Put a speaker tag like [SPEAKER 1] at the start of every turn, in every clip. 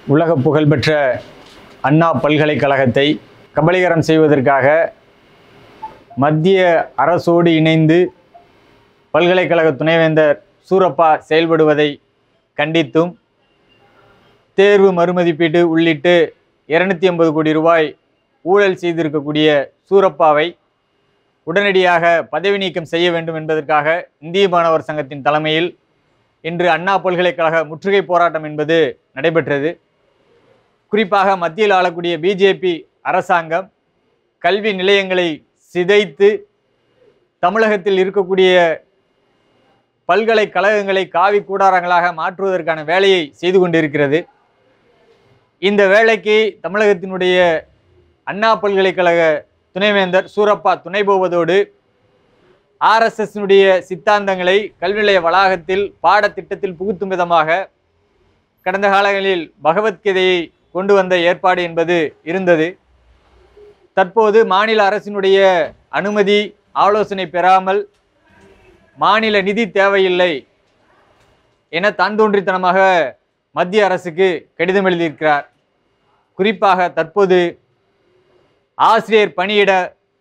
[SPEAKER 1] உலக புகழ்பெற்ற அண்ணா பல்கலைக்கழகத்தை கபலீகரம் செய்வதற்காக மத்திய அரசோடு இணைந்து பல்கலைக்கழக துணைவேந்தர் சூரப்பா செயல்படுவதை கண்டித்தும் தேர்வு மறுமதிப்பீடு உள்ளிட்டு இருநூத்தி ஐம்பது கோடி ரூபாய் ஊழல் செய்திருக்கக்கூடிய சூரப்பாவை உடனடியாக பதவி நீக்கம் செய்ய வேண்டும் என்பதற்காக இந்திய மாணவர் சங்கத்தின் தலைமையில் இன்று அண்ணா பல்கலைக்கழக முற்றுகை போராட்டம் என்பது நடைபெற்றது குறிப்பாக மத்தியில் ஆளக்கூடிய பிஜேபி அரசாங்கம் கல்வி நிலையங்களை சிதைத்து தமிழகத்தில் இருக்கக்கூடிய பல்கலைக்கழகங்களை காவி கூடாரங்களாக மாற்றுவதற்கான வேலையை செய்து கொண்டிருக்கிறது இந்த வேலைக்கு தமிழகத்தினுடைய அண்ணா பல்கலைக்கழக துணைவேந்தர் சூரப்பா துணை போவதோடு ஆர்எஸ்எஸ்னுடைய சித்தாந்தங்களை கல்வி நிலைய வளாகத்தில் பாடத்திட்டத்தில் புகுத்தும் விதமாக கடந்த காலங்களில் பகவத்கீதையை கொண்டு வந்த ஏற்பாடு என்பது இருந்தது தற்போது மாநில அரசினுடைய அனுமதி ஆலோசனை பெறாமல் மாநில நிதி தேவையில்லை என தான் தோன்றித்தனமாக மத்திய அரசுக்கு கடிதம் எழுதியிருக்கிறார் குறிப்பாக தற்போது ஆசிரியர் பணியிட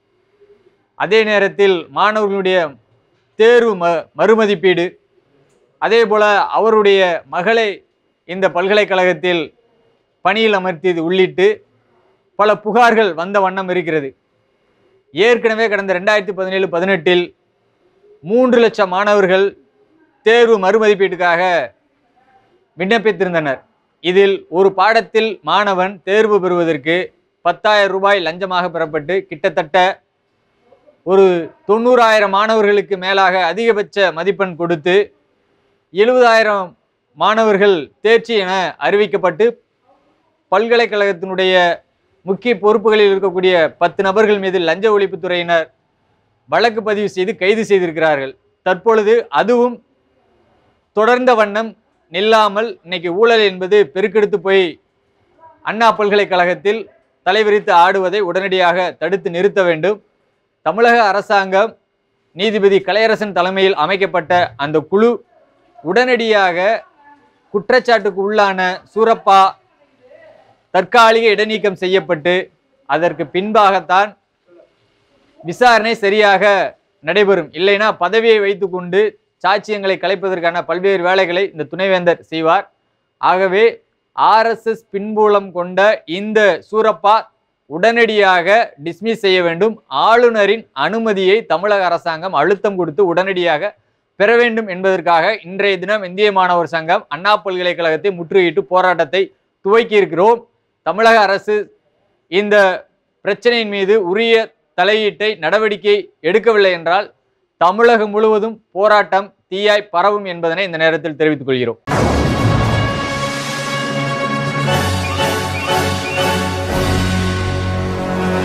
[SPEAKER 1] அதே நேரத்தில் மாணவர்களுடைய தேர்வு ம மறுமதிப்பீடு அதே போல அவருடைய மகளை இந்த பல்கலைக்கழகத்தில் பணியில் அமர்த்தியது உள்ளிட்டு பல புகார்கள் வந்த வண்ணம் இருக்கிறது ஏற்கனவே கடந்த ரெண்டாயிரத்தி பதினேழு பதினெட்டில் மூன்று லட்சம் மாணவர்கள் தேர்வு மறுமதிப்பீட்டுக்காக விண்ணப்பித்திருந்தனர் இதில் ஒரு பாடத்தில் மாணவன் தேர்வு பெறுவதற்கு பத்தாயிரம் ரூபாய் லஞ்சமாக பெறப்பட்டு கிட்டத்தட்ட ஒரு தொண்ணூறாயிரம் மாணவர்களுக்கு மேலாக அதிகபட்ச மதிப்பெண் கொடுத்து எழுபதாயிரம் மாணவர்கள் தேர்ச்சி என அறிவிக்கப்பட்டு பல்கலைக்கழகத்தினுடைய முக்கிய பொறுப்புகளில் இருக்கக்கூடிய பத்து நபர்கள் மீது லஞ்ச ஒழிப்புத்துறையினர் வழக்கு பதிவு செய்து கைது செய்திருக்கிறார்கள் தற்பொழுது அதுவும் தொடர்ந்த வண்ணம் நில்லாமல் இன்னைக்கு ஊழல் என்பது பெருக்கெடுத்து போய் அண்ணா பல்கலைக்கழகத்தில் தலைவிரித்து ஆடுவதை உடனடியாக தடுத்து நிறுத்த வேண்டும் தமிழக அரசாங்கம் நீதிபதி கலையரசன் தலைமையில் அமைக்கப்பட்ட அந்த குழு உடனடியாக குற்றச்சாட்டுக்கு உள்ளான சூரப்பா தற்காலிக இடைநீக்கம் செய்யப்பட்டு அதற்கு பின்பாகத்தான் விசாரணை சரியாக நடைபெறும் இல்லைனா பதவியை வைத்துக்கொண்டு சாட்சியங்களை கலைப்பதற்கான பல்வேறு வேலைகளை இந்த துணைவேந்தர் செய்வார் ஆகவே ஆர்எஸ்எஸ் பின்புலம் கொண்ட இந்த சூரப்பா உடனடியாக டிஸ்மிஸ் செய்ய வேண்டும் ஆளுநரின் அனுமதியை தமிழக அரசாங்கம் அழுத்தம் கொடுத்து உடனடியாக பெற வேண்டும் என்பதற்காக இன்றைய தினம் இந்திய மாணவர் சங்கம் அண்ணா பல்கலைக்கழகத்தை முற்றுகையிட்டு போராட்டத்தை துவக்கி இருக்கிறோம் தமிழக அரசு இந்த பிரச்சனையின் மீது உரிய தலையீட்டை நடவடிக்கை எடுக்கவில்லை என்றால் தமிழகம் முழுவதும் போராட்டம் தீயாய் பரவும் என்பதனை இந்த நேரத்தில் தெரிவித்துக் கொள்கிறோம்